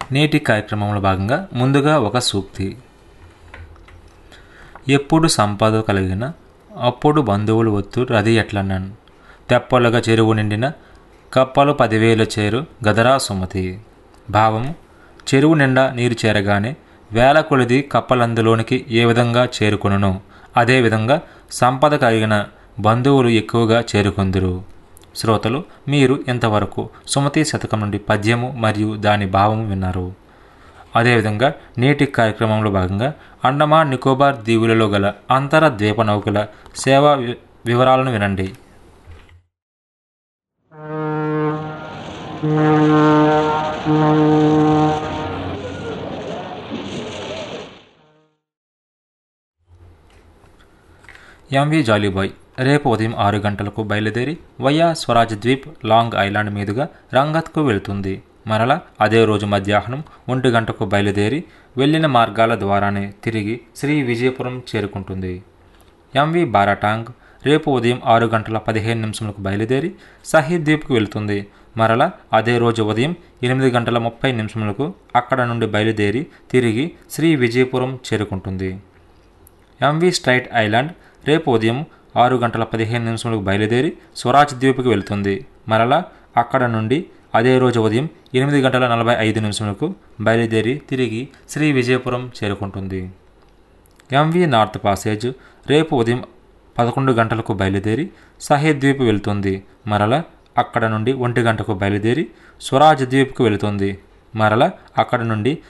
నేటి కార్యక్రమంలో భాగంగా ముందుగా ఒక సూక్తి ఎప్పుడు సంపద కలిగిన అప్పుడు బంధువులు ఒత్తు రది ఎట్లన్నాను తెప్పలుగా చెరువు నిండిన కప్పలు పదివేలు చేరు గదరా సుమతి భావము చెరువు నిండా నీరు చేరగానే వేల కొలిది కప్పలందులోనికి ఏ విధంగా చేరుకొనును అదేవిధంగా సంపద కలిగిన బంధువులు ఎక్కువగా చేరుకొందురు శ్రోతలు మీరు ఇంతవరకు సుమతి శతకం నుండి పద్యము మరియు దాని భావము విన్నారు అదేవిధంగా నేటి కార్యక్రమంలో భాగంగా అండమాన్ నికోబార్ దీవులలో గల అంతర ద్వీప నౌకల సేవా వి- వివరాలను వినండి ఎంవి జాలీబాయ్ రేపు ఉదయం ఆరు గంటలకు బయలుదేరి via Swaraj Dweep long island మీదుగా రంగత్కు వెళుతుంది మరలా అదే రోజు మధ్యాహ్నం ఒంటి గంటకు బయలుదేరి వెళ్ళిన మార్గాల ద్వారానే తిరిగి శ్రీ విజయపురం చేరుకుంటుంది ఎంవి బారాటాంగ్ రేపు ఉదయం ఆరు గంటల పదిహేను నిమిషములకు బయలుదేరి సహీద్ ద్వీప్కు వెళుతుంది మరలా అదే రోజు ఉదయం ఎనిమిది గంటల ముప్పై నిమిషములకు అక్కడ నుండి బయలుదేరి తిరిగి శ్రీ విజయపురం చేరుకుంటుంది ఎంవి స్ట్రైట్ ఐలాండ్ రేపు ఉదయం ఆరు గంటల పదిహేను నిమిషములకు బయలుదేరి స్వరాజ్ ద్వీప్కి వెళుతుంది మరలా అక్కడ నుండి అదే రోజు ఉదయం ఎనిమిది గంటల నలభై ఐదు నిమిషములకు బయలుదేరి తిరిగి శ్రీ విజయపురం చేరుకుంటుంది ఎంవి నార్త్ పాసేజ్ రేపు ఉదయం పదకొండు గంటలకు బయలుదేరి సహేద్ ద్వీప్ వెళుతుంది మరలా అక్కడ నుండి ఒంటి గంటకు బయలుదేరి స్వరాజ్ ద్వీప్కు వెళుతుంది మరలా అక్కడ నుండి